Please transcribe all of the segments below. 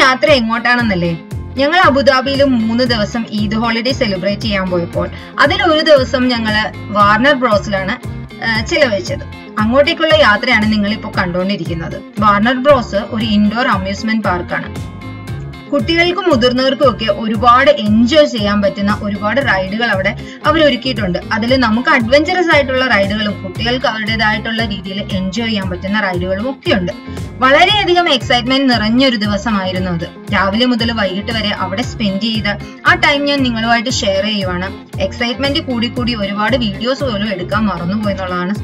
യാത്ര എങ്ങോട്ടാണെന്നല്ലേ ഞങ്ങൾ അബുദാബിയിൽ മൂന്ന് ദിവസം ഈദ് ഹോളിഡേ സെലിബ്രേറ്റ് ചെയ്യാൻ പോയപ്പോൾ അതിൽ ഒരു ദിവസം ഞങ്ങൾ വാർണർ ബ്രോസിലാണ് ചിലവഴിച്ചത് അങ്ങോട്ടേക്കുള്ള യാത്രയാണ് നിങ്ങൾ ഇപ്പോൾ കണ്ടുകൊണ്ടിരിക്കുന്നത് വാർണർ ബ്രോസ് ഒരു ഇൻഡോർ അമ്യൂസ്മെന്റ് പാർക്കാണ് കുട്ടികൾക്കും മുതിർന്നവർക്കും ഒക്കെ ഒരുപാട് എൻജോയ് ചെയ്യാൻ പറ്റുന്ന ഒരുപാട് റൈഡുകൾ അവിടെ അവർ ഒരുക്കിയിട്ടുണ്ട് അതിൽ നമുക്ക് അഡ്വഞ്ചറസ് ആയിട്ടുള്ള റൈഡുകളും കുട്ടികൾക്ക് അവരുടേതായിട്ടുള്ള രീതിയിൽ എൻജോയ് ചെയ്യാൻ പറ്റുന്ന റൈഡുകളും ഒക്കെ ഉണ്ട് വളരെയധികം എക്സൈറ്റ്മെന്റ് നിറഞ്ഞൊരു ദിവസമായിരുന്നു അത് രാവിലെ മുതൽ വൈകിട്ട് വരെ അവിടെ സ്പെൻഡ് ചെയ്ത ആ ടൈം ഞാൻ നിങ്ങളുമായിട്ട് ഷെയർ ചെയ്യുവാണ് എക്സൈറ്റ്മെന്റ് കൂടി കൂടി ഒരുപാട് വീഡിയോസ് പോലും എടുക്കാൻ മറന്നുപോയി എന്നുള്ളതാണ്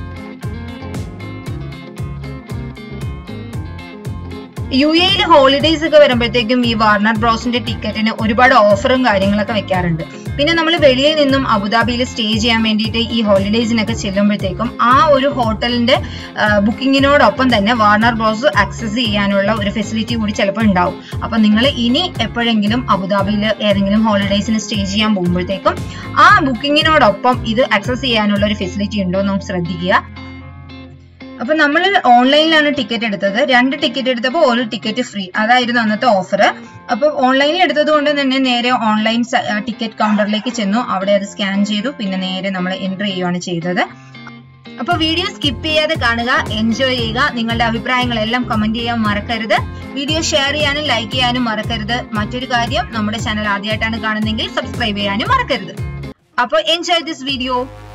യു എയിൽ ഹോളിഡേയ്സ് ഒക്കെ വരുമ്പോഴത്തേക്കും ഈ വാർണർ ബ്രോസിന്റെ ടിക്കറ്റിന് ഒരുപാട് ഓഫറും കാര്യങ്ങളൊക്കെ വെക്കാറുണ്ട് പിന്നെ നമ്മൾ വെളിയിൽ നിന്നും അബുദാബിയിൽ സ്റ്റേ ചെയ്യാൻ വേണ്ടിയിട്ട് ഈ ഹോളിഡേയ്സിനൊക്കെ ചെല്ലുമ്പോഴത്തേക്കും ആ ഒരു ഹോട്ടലിന്റെ ബുക്കിങ്ങിനോടൊപ്പം തന്നെ വാർണർ ബ്രോസ് ആക്സസ് ചെയ്യാനുള്ള ഒരു ഫെസിലിറ്റി കൂടി ചിലപ്പോൾ ഉണ്ടാവും അപ്പൊ നിങ്ങൾ ഇനി എപ്പോഴെങ്കിലും അബുദാബിയിൽ ഏതെങ്കിലും ഹോളിഡേയ്സിന് സ്റ്റേ ചെയ്യാൻ പോകുമ്പോഴത്തേക്കും ആ ബുക്കിങ്ങിനോടൊപ്പം ഇത് ആക്സസ് ചെയ്യാനുള്ള ഒരു ഫെസിലിറ്റി ഉണ്ടോ എന്ന് ശ്രദ്ധിക്കുക അപ്പൊ നമ്മൾ ഓൺലൈനിലാണ് ടിക്കറ്റ് എടുത്തത് രണ്ട് ടിക്കറ്റ് എടുത്തപ്പോൾ ഒരു ടിക്കറ്റ് ഫ്രീ അതായിരുന്നു അന്നത്തെ ഓഫർ അപ്പൊ ഓൺലൈനിൽ എടുത്തത് കൊണ്ട് തന്നെ നേരെ ഓൺലൈൻ ടിക്കറ്റ് കൗണ്ടറിലേക്ക് ചെന്നു അവിടെ അത് സ്കാൻ ചെയ്തു പിന്നെ നേരെ നമ്മൾ എൻട്രി ചെയ്യുകയാണ് ചെയ്തത് അപ്പൊ വീഡിയോ സ്കിപ്പ് ചെയ്യാതെ കാണുക എൻജോയ് ചെയ്യുക നിങ്ങളുടെ അഭിപ്രായങ്ങളെല്ലാം കമന്റ് ചെയ്യാൻ മറക്കരുത് വീഡിയോ ഷെയർ ചെയ്യാനും ലൈക്ക് ചെയ്യാനും മറക്കരുത് മറ്റൊരു കാര്യം നമ്മുടെ ചാനൽ ആദ്യമായിട്ടാണ് കാണുന്നതെങ്കിൽ സബ്സ്ക്രൈബ് ചെയ്യാനും മറക്കരുത് അപ്പോൾ എൻജോയ് ദിസ് വീഡിയോ